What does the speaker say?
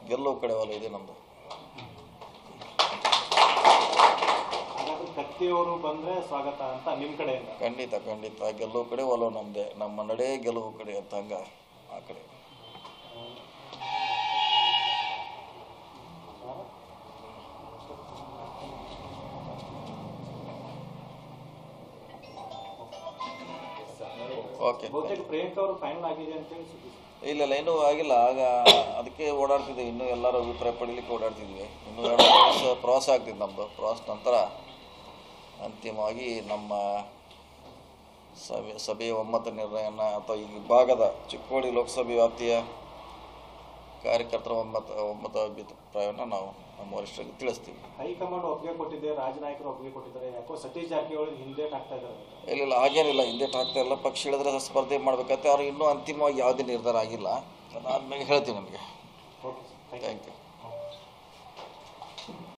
ಗೆಲ್ಲುವ ಕಡೆ ಒಲವು ಇದೆ ನಮ್ಮದು ಹಾಗಾದ್ರೆ ಕತ್ತಿಯವರು ಬಂದ್ರೆ ಸ್ವಾಗತ ಅಂತ ನಿಮ್ ಕಡೆಯಿಂದ ಖಂಡಿತ ಖಂಡಿತ ಗೆಲ್ಲುವ ಕಡೆ ಒಲವು ನಮ್ಮದೇ ನಮ್ಮ ನಡೆ ಗೆಲುವು ಕಡೆ ಅಂತ ಹಂಗ ಆ ಕಡೆ ಓಕೆ ಬಹುತೇಕ ಪ್ರಿಯಾಂಕಾ ಅವರು ಫೈನಲ್ ಆಗಿದೆ ಅಂತೇಳಿ ಸುದ್ದಿ ಇಲ್ಲ ಇಲ್ಲ ಇನ್ನೂ ಆಗಿಲ್ಲ ಆಗ ಅದಕ್ಕೆ ಓಡಾಡ್ತಿದ್ವಿ ಇನ್ನೂ ಎಲ್ಲರೂ ಅಭಿಪ್ರಾಯ ಪಡೀಲಿಕ್ಕೆ ಓಡಾಡ್ತಿದ್ವಿ ಇನ್ನೂ ಎರಡು ವರ್ಷ ಪ್ರವಾಸ ಆಗ್ತಿತ್ತು ನಮ್ಮದು ಪ್ರವಾಸ ನಂತರ ಅಂತಿಮವಾಗಿ ನಮ್ಮ ಸಭೆ ಸಭೆಯ ಒಮ್ಮತ ನಿರ್ಣಯನ ಅಥವಾ ಈ ಭಾಗದ ಚಿಕ್ಕೋಡಿ ಲೋಕಸಭೆ ವ್ಯಾಪ್ತಿಯ ಕಾರ್ಯಕರ್ತರ ಒಮ್ಮತ ಒಮ್ಮತ ಅಭಿಪ್ರಾಯವನ್ನು ನಾವು ನಮ್ಮ ವರಿಷ್ಠರಿಗೆ ತಿಳಿಸ್ತೀವಿ ಹೈಕಮಾಂಡ್ ಒಪ್ಪಿಗೆ ಕೊಟ್ಟಿದೆ ರಾಜನಾಯಕರು ಒಪ್ಪಿಗೆ ಕೊಟ್ಟಿದ್ದಾರೆ ಯಾಕೋ ಸತೀಶ್ ಜಾರಕಿಹೊಳಿ ಹಿಂದೆ ಆಗ್ತಾ ಇದ್ದಾರೆ ಇಲ್ಲ ಇಲ್ಲ ಹಾಗೇನಿಲ್ಲ ಹಿಂದೆ ಆಗ್ತಾ ಇಲ್ಲ ಪಕ್ಷ ಹೇಳಿದ್ರೆ ಸ್ಪರ್ಧೆ ಮಾಡ್ಬೇಕಂತೆ ಅವ್ರು ಇನ್ನೂ ಅಂತಿಮವಾಗಿ ಯಾವುದೇ ನಿರ್ಧಾರ ಆಗಿಲ್ಲ ಅದಾದ್ಮೇಲೆ ಹೇಳ್ತೀವಿ ನಿಮಗೆ okay thank you thank you